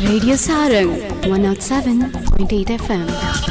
Radio Sarang 107.8 FM.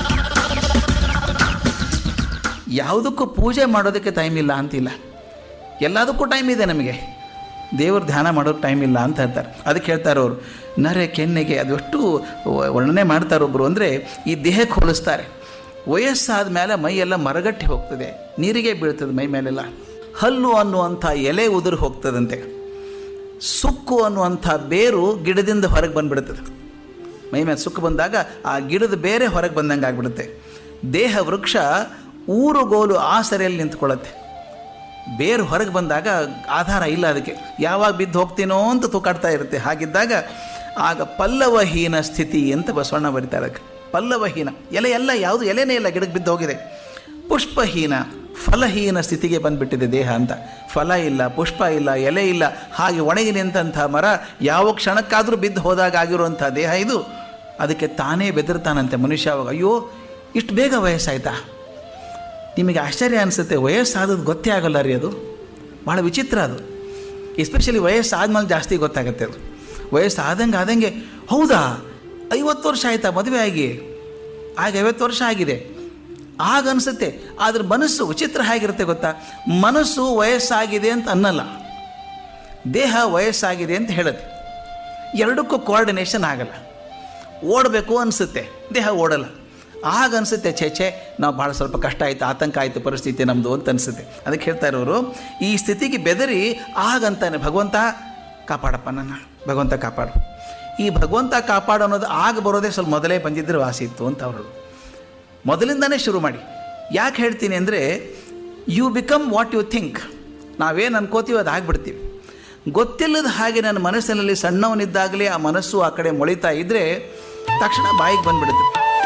ಯಾವುದಕ್ಕೂ ಪೂಜೆ ಮಾಡೋದಕ್ಕೆ ಟೈಮ್ ಇಲ್ಲ ಅಂತಿಲ್ಲ ಎಲ್ಲದಕ್ಕೂ ಟೈಮ್ ಇದೆ ನಮಗೆ ದೇವ್ರ ಧ್ಯಾನ ಮಾಡೋಕ್ಕೆ ಟೈಮ್ ಇಲ್ಲ ಅಂತ ಹೇಳ್ತಾರೆ ಅದಕ್ಕೆ ಹೇಳ್ತಾರೆ ಅವರು ನರೆ ಕೆನ್ನೆಗೆ ಅದು ಎಷ್ಟು ವ- ವರ್ಣನೆ ಮಾಡ್ತಾರೆ ಒಬ್ಬರು ಅಂದರೆ ಈ ದೇಹಕ್ಕೆ ಹೋಲಿಸ್ತಾರೆ ವಯಸ್ಸಾದ ಮೇಲೆ ಮೈಯೆಲ್ಲ ಮರಗಟ್ಟಿ ಹೋಗ್ತದೆ ನೀರಿಗೆ ಬೀಳ್ತದೆ ಮೈ ಮೇಲೆಲ್ಲ ಹಲ್ಲು ಅನ್ನುವಂಥ ಎಲೆ ಉದುರು ಹೋಗ್ತದಂತೆ ಸುಕ್ಕು ಅನ್ನುವಂಥ ಬೇರು ಗಿಡದಿಂದ ಹೊರಗೆ ಬಂದುಬಿಡ್ತದೆ ಮೈ ಮೇಲೆ ಸುಕ್ಕು ಬಂದಾಗ ಆ ಗಿಡದ ಬೇರೆ ಹೊರಗೆ ಬಂದಂಗೆ ಆಗಿಬಿಡುತ್ತೆ ದೇಹ ವೃಕ್ಷ ಊರುಗೋಲು ಆಸರೆಯಲ್ಲಿ ನಿಂತ್ಕೊಳ್ಳುತ್ತೆ ಬೇರು ಹೊರಗೆ ಬಂದಾಗ ಆಧಾರ ಇಲ್ಲ ಅದಕ್ಕೆ ಯಾವಾಗ ಬಿದ್ದು ಹೋಗ್ತೀನೋ ಅಂತ ತೂಕಾಡ್ತಾ ಇರುತ್ತೆ ಹಾಗಿದ್ದಾಗ ಆಗ ಪಲ್ಲವಹೀನ ಸ್ಥಿತಿ ಅಂತ ಬಸವಣ್ಣ ಬರೀತಾರೆ ಅದಕ್ಕೆ ಪಲ್ಲವಹೀನ ಎಲೆ ಎಲ್ಲ ಯಾವುದು ಎಲೆನೇ ಇಲ್ಲ ಗಿಡಕ್ಕೆ ಬಿದ್ದು ಹೋಗಿದೆ ಪುಷ್ಪಹೀನ ಫಲಹೀನ ಸ್ಥಿತಿಗೆ ಬಂದುಬಿಟ್ಟಿದೆ ದೇಹ ಅಂತ ಫಲ ಇಲ್ಲ ಪುಷ್ಪ ಇಲ್ಲ ಎಲೆ ಇಲ್ಲ ಹಾಗೆ ಒಣಗಿ ನಿಂತಹ ಮರ ಯಾವ ಕ್ಷಣಕ್ಕಾದರೂ ಬಿದ್ದು ಹೋದಾಗ ಆಗಿರುವಂಥ ದೇಹ ಇದು ಅದಕ್ಕೆ ತಾನೇ ಬೆದರ್ತಾನಂತೆ ಮನುಷ್ಯ ಅವಾಗ ಅಯ್ಯೋ ಇಷ್ಟು ಬೇಗ ವಯಸ್ಸಾಯ್ತಾ ನಿಮಗೆ ಆಶ್ಚರ್ಯ ಅನಿಸುತ್ತೆ ವಯಸ್ಸಾದದ್ದು ಗೊತ್ತೇ ಆಗಲ್ಲ ರೀ ಅದು ಭಾಳ ವಿಚಿತ್ರ ಅದು ಎಸ್ಪೆಷಲಿ ವಯಸ್ಸಾದ್ಮೇಲೆ ಜಾಸ್ತಿ ಗೊತ್ತಾಗುತ್ತೆ ಅದು ವಯಸ್ಸಾದಂಗೆ ಆದಂಗೆ ಹೌದಾ ಐವತ್ತು ವರ್ಷ ಆಯಿತಾ ಮದುವೆ ಆಗಿ ಆಗ ಐವತ್ತು ವರ್ಷ ಆಗಿದೆ ಆಗ ಅನಿಸುತ್ತೆ ಆದ್ರೆ ಮನಸ್ಸು ವಿಚಿತ್ರ ಹೇಗಿರುತ್ತೆ ಗೊತ್ತಾ ಮನಸ್ಸು ವಯಸ್ಸಾಗಿದೆ ಅಂತ ಅನ್ನಲ್ಲ ದೇಹ ವಯಸ್ಸಾಗಿದೆ ಅಂತ ಹೇಳುತ್ತೆ ಎರಡಕ್ಕೂ ಕೋಆರ್ಡಿನೇಷನ್ ಆಗಲ್ಲ ಓಡಬೇಕು ಅನಿಸುತ್ತೆ ದೇಹ ಓಡಲ್ಲ ಆಗ ಅನಿಸುತ್ತೆ ಛೇ ಛೇ ನಾವು ಭಾಳ ಸ್ವಲ್ಪ ಕಷ್ಟ ಆಯಿತು ಆತಂಕ ಆಯಿತು ಪರಿಸ್ಥಿತಿ ನಮ್ಮದು ಅಂತ ಅನಿಸುತ್ತೆ ಅದಕ್ಕೆ ಹೇಳ್ತಾ ಇರೋರು ಈ ಸ್ಥಿತಿಗೆ ಬೆದರಿ ಆಗಂತಾನೆ ಭಗವಂತ ಕಾಪಾಡಪ್ಪ ನನ್ನ ಭಗವಂತ ಕಾಪಾಡು ಈ ಭಗವಂತ ಕಾಪಾಡು ಅನ್ನೋದು ಆಗ ಬರೋದೇ ಸ್ವಲ್ಪ ಮೊದಲೇ ಬಂದಿದ್ದರೆ ವಾಸಿ ಇತ್ತು ಅಂತ ಅವರು ಮೊದಲಿಂದನೇ ಶುರು ಮಾಡಿ ಯಾಕೆ ಹೇಳ್ತೀನಿ ಅಂದರೆ you become what you think ನಾವೇನು ಅನ್ಕೋತೀವಿ ಅದು ಆಗ್ಬಿಡ್ತೀವಿ ಗೊತ್ತಿಲ್ಲದ ಹಾಗೆ ನನ್ನ ಮನಸ್ಸಿನಲ್ಲಿ ಸಣ್ಣವನಿದ್ದಾಗಲೇ ಆ ಮನಸ್ಸು ಆ ಕಡೆ ಮೊಳಿತಾ ಇದ್ದರೆ ತಕ್ಷಣ ಬಾಯಿಗೆ ಬಂದ್ಬಿಡುತ್ತೆ